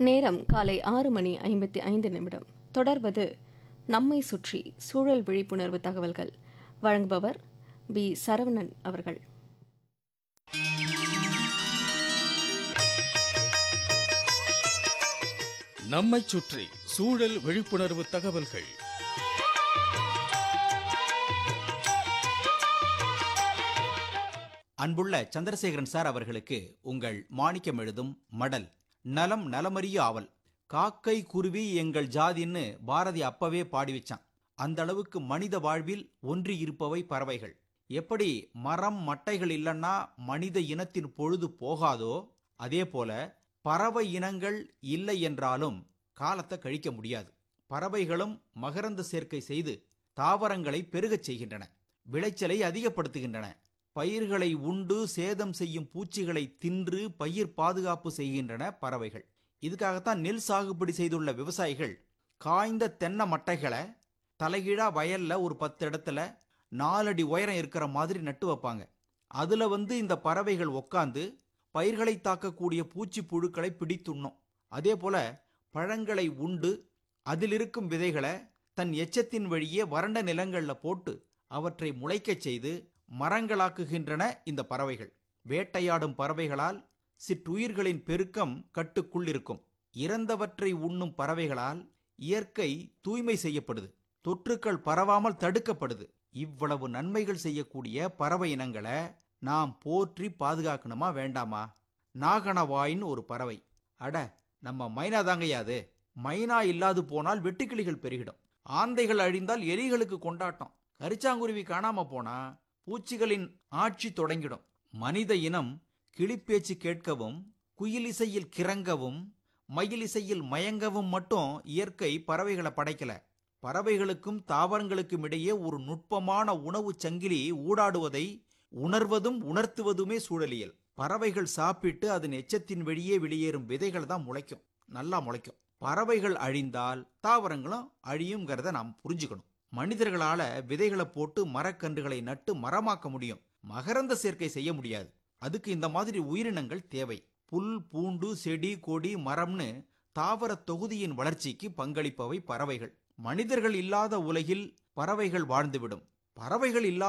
நேரம் காலை ஆறு மணி ஐம்பத்தி ஐந்து நிமிடம் தொடர்வது நம்மை சுற்றி சூழல் விழிப்புணர்வு தகவல்கள் வழங்குபவர் பி சரவணன் அவர்கள் நம்மைச் சுற்றி சூழல் விழிப்புணர்வு தகவல்கள் அன்புள்ள சந்திரசேகரன் சார் அவர்களுக்கு உங்கள் மாணிக்கம் எழுதும் மடல் நலம் நலமறிய ஆவல் காக்கை குருவி எங்கள் ஜாதின்னு பாரதி அப்பவே பாடி வச்சான் அந்த அளவுக்கு மனித வாழ்வில் ஒன்றி இருப்பவை பறவைகள் எப்படி மரம் மட்டைகள் இல்லைன்னா மனித இனத்தின் பொழுது போகாதோ அதே போல பறவை இனங்கள் இல்லை என்றாலும் காலத்தை கழிக்க முடியாது பறவைகளும் மகரந்த சேர்க்கை செய்து தாவரங்களை பெருகச் செய்கின்றன விளைச்சலை அதிகப்படுத்துகின்றன பயிர்களை உண்டு சேதம் செய்யும் பூச்சிகளை தின்று பயிர் பாதுகாப்பு செய்கின்றன பறவைகள் இதுக்காகத்தான் நெல் சாகுபடி செய்துள்ள விவசாயிகள் காய்ந்த தென்னை மட்டைகளை தலைகீழா வயல்ல ஒரு பத்து இடத்துல நாலடி உயரம் இருக்கிற மாதிரி நட்டு வைப்பாங்க அதுல வந்து இந்த பறவைகள் உக்காந்து பயிர்களை தாக்கக்கூடிய பூச்சி புழுக்களை பிடித்துண்ணும் அதே போல பழங்களை உண்டு அதில் இருக்கும் விதைகளை தன் எச்சத்தின் வழியே வறண்ட நிலங்கள்ல போட்டு அவற்றை முளைக்கச் செய்து மரங்களாக்குகின்றன இந்த பறவைகள் வேட்டையாடும் பறவைகளால் சிற்றுயிர்களின் பெருக்கம் கட்டுக்குள் இருக்கும் இறந்தவற்றை உண்ணும் பறவைகளால் இயற்கை தூய்மை செய்யப்படுது தொற்றுக்கள் பரவாமல் தடுக்கப்படுது இவ்வளவு நன்மைகள் செய்யக்கூடிய பறவை இனங்களை நாம் போற்றி பாதுகாக்கணுமா வேண்டாமா நாகனவாயின்னு ஒரு பறவை அட நம்ம மைனா தாங்கய்யா அது மைனா இல்லாது போனால் வெட்டுக்கிளிகள் பெருகிடும் ஆந்தைகள் அழிந்தால் எலிகளுக்கு கொண்டாட்டம் கரிச்சாங்குருவி காணாம போனா பூச்சிகளின் ஆட்சி தொடங்கிடும் மனித இனம் கிளிப்பேச்சு கேட்கவும் குயிலிசையில் கிறங்கவும் மயிலிசையில் மயங்கவும் மட்டும் இயற்கை பறவைகளை படைக்கல பறவைகளுக்கும் தாவரங்களுக்கும் இடையே ஒரு நுட்பமான உணவு சங்கிலி ஊடாடுவதை உணர்வதும் உணர்த்துவதுமே சூழலியல் பறவைகள் சாப்பிட்டு அதன் எச்சத்தின் வெளியே வெளியேறும் விதைகள் தான் முளைக்கும் நல்லா முளைக்கும் பறவைகள் அழிந்தால் தாவரங்களும் அழியுங்கிறத நாம் புரிஞ்சுக்கணும் மனிதர்களால விதைகளை போட்டு மரக்கன்றுகளை நட்டு மரமாக்க முடியும் மகரந்த சேர்க்கை செய்ய முடியாது அதுக்கு இந்த மாதிரி உயிரினங்கள் தேவை புல் பூண்டு செடி கொடி மரம்னு தாவர தொகுதியின் வளர்ச்சிக்கு பங்களிப்பவை பறவைகள் மனிதர்கள் இல்லாத உலகில் பறவைகள் வாழ்ந்துவிடும் பறவைகள் இல்லாத